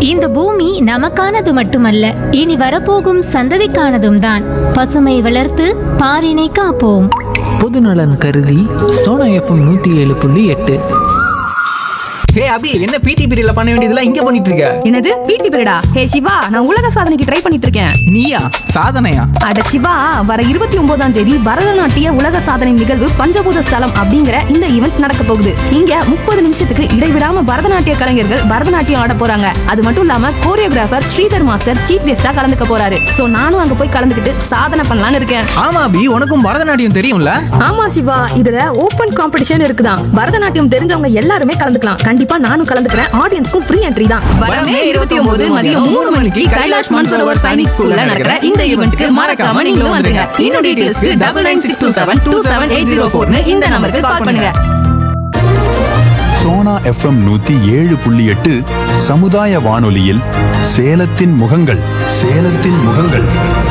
இந்த பூமி நமக்கானது மட்டுமல்ல இனி வரப்போகும் சந்ததிக்கானதும் தான் பசுமை வளர்த்து பாரினை காப்போம் பொதுநலன் கருதி சோனா எஃப்எம் நூற்றி ஏழு புள்ளி எட்டு ஹே அபி என்ன பிடி பீரியட்ல பண்ண வேண்டியதெல்லாம் இங்க பண்ணிட்டு இருக்க என்னது பிடி பீரியடா ஹே சிவா நான் உலக சாதனைக்கு ட்ரை பண்ணிட்டு இருக்கேன் நீயா சாதனையா அட சிவா வர இருபத்தி ஒன்பதாம் தேதி பரதநாட்டிய உலக சாதனை நிகழ்வு பஞ்சபூத ஸ்தலம் அப்படிங்கிற இந்த ஈவெண்ட் நடக்க போகுது இங்க முப்பது நிமிஷத்துக்கு இடைவிடாம பரதநாட்டிய கலைஞர்கள் பரதநாட்டியம் ஆட போறாங்க அது மட்டும் இல்லாம கோரியோகிராஃபர் ஸ்ரீதர் மாஸ்டர் சீஃப் கெஸ்டா கலந்துக்க போறாரு சோ நானும் அங்க போய் கலந்துக்கிட்டு சாதனை பண்ணலாம்னு இருக்கேன் ஆமா அபி உனக்கும் பரதநாட்டியம் தெரியும்ல ஆமா சிவா இதுல ஓபன் காம்படிஷன் இருக்குதான் பரதநாட்டியம் தெரிஞ்சவங்க எல்லாருமே கலந்துக்கலாம் கண்டிப்பா நானும் கலந்துக்கிறேன் ஆடியன்ஸ்க்கும் ஃப்ரீ என்ட்ரி தான் வரமே இருபத்தி ஒன்பது மதியம் மூணு மணிக்கு கைலாஷ் மன்சரோவர் சைனிக் ஸ்கூல்ல நடக்கிற இந்த ஈவெண்ட்க்கு மறக்காம நீங்களும் வந்துருங்க இன்னும் டீடைல்ஸ்க்கு double nine six two seven two seven eight zero ஃபோர்னு இந்த நம்பருக்கு கால் பண்ணுங்க சோனா எஃப்எம் நூத்தி ஏழு புள்ளி எட்டு சமுதாய வானொலியில் சேலத்தின் முகங்கள் சேலத்தின் முகங்கள்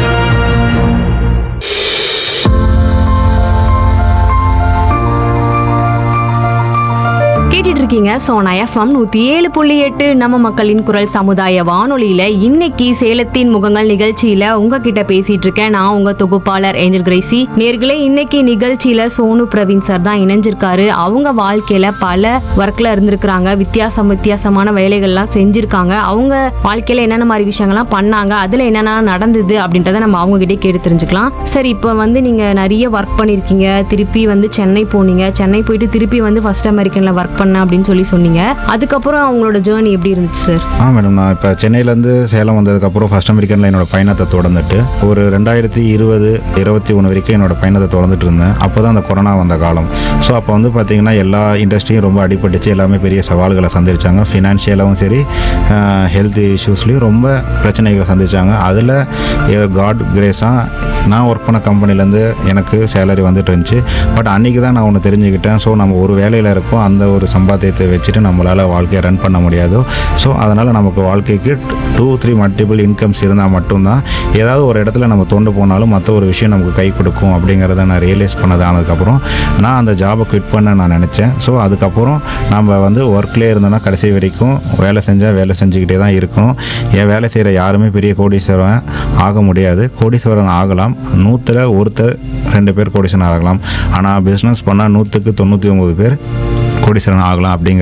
கேட்டுட்டு இருக்கீங்க சோனா எஃப்எம் நூத்தி ஏழு புள்ளி எட்டு நம்ம மக்களின் குரல் சமுதாய வானொலியில இன்னைக்கு சேலத்தின் முகங்கள் நிகழ்ச்சியில உங்ககிட்ட பேசிட்டு இருக்கேன் நான் உங்க தொகுப்பாளர் ஏஞ்சல் கிரேசி நேர்களே இன்னைக்கு நிகழ்ச்சியில சோனு பிரவீன் சார் தான் இணைஞ்சிருக்காரு அவங்க வாழ்க்கையில பல ஒர்க்ல இருந்திருக்கிறாங்க வித்தியாசம் வித்தியாசமான வேலைகள்லாம் செஞ்சிருக்காங்க அவங்க வாழ்க்கையில என்னென்ன மாதிரி விஷயங்கள்லாம் பண்ணாங்க அதுல என்னென்ன நடந்தது அப்படின்றத நம்ம அவங்க கிட்டே கேட்டு தெரிஞ்சுக்கலாம் சரி இப்போ வந்து நீங்க நிறைய ஒர்க் பண்ணிருக்கீங்க திருப்பி வந்து சென்னை போனீங்க சென்னை போயிட்டு திருப்பி வந்து ஃபர்ஸ்ட் அமெரிக்கன்ல ஒர்க் பண்ணேன் அப்படின்னு சொல்லி சொன்னீங்க அதுக்கப்புறம் அவங்களோட ஜேர்னி எப்படி இருந்துச்சு சார் ஆ மேடம் நான் இப்போ சென்னையிலேருந்து சேலம் வந்ததுக்கப்புறம் ஃபர்ஸ்ட் அமெரிக்கனில் என்னோட பயணத்தை தொடர்ந்துட்டு ஒரு ரெண்டாயிரத்தி இருபது இருபத்தி ஒன்று வரைக்கும் என்னோட பயணத்தை தொடர்ந்துட்டு இருந்தேன் அப்போ தான் அந்த கொரோனா வந்த காலம் ஸோ அப்போ வந்து பார்த்தீங்கன்னா எல்லா இண்டஸ்ட்ரியும் ரொம்ப அடிபட்டுச்சு எல்லாமே பெரிய சவால்களை சந்திச்சாங்க ஃபினான்ஷியலாகவும் சரி ஹெல்த் இஷ்யூஸ்லேயும் ரொம்ப பிரச்சனைகளை சந்திச்சாங்க அதில் காட் கிரேஸாக நான் ஒர்க் பண்ண கம்பெனிலேருந்து எனக்கு சேலரி வந்துட்டு இருந்துச்சு பட் அன்றைக்கி தான் நான் ஒன்று தெரிஞ்சுக்கிட்டேன் ஸோ நம்ம ஒரு வேலையில் இருக்கோம் அந்த ஒரு சம்பாத்தியத்தை வச்சுட்டு நம்மளால் வாழ்க்கையை ரன் பண்ண முடியாது ஸோ அதனால் நமக்கு வாழ்க்கைக்கு டூ த்ரீ மல்டிபிள் இன்கம்ஸ் இருந்தால் மட்டும்தான் ஏதாவது ஒரு இடத்துல நம்ம தொண்டு போனாலும் மற்ற ஒரு விஷயம் நமக்கு கை கொடுக்கும் அப்படிங்கிறத நான் ரியலைஸ் பண்ணது ஆனதுக்கப்புறம் நான் அந்த ஜாபை குவிட் பண்ண நான் நினச்சேன் ஸோ அதுக்கப்புறம் நம்ம வந்து ஒர்க்லேயே இருந்தோம்னா கடைசி வரைக்கும் வேலை செஞ்சால் வேலை செஞ்சுக்கிட்டே தான் இருக்கணும் என் வேலை செய்கிற யாருமே பெரிய கோடீஸ்வரன் ஆக முடியாது கோடீஸ்வரன் ஆகலாம் நூற்றில் ஒருத்தர் ரெண்டு பேர் கோடீஸ்வரன் ஆகலாம் ஆனால் பிஸ்னஸ் பண்ணால் நூற்றுக்கு தொண்ணூற்றி ஒம்பது பேர் கோடீஸ்வரன் ஆகலாம் அப்படிங்கிற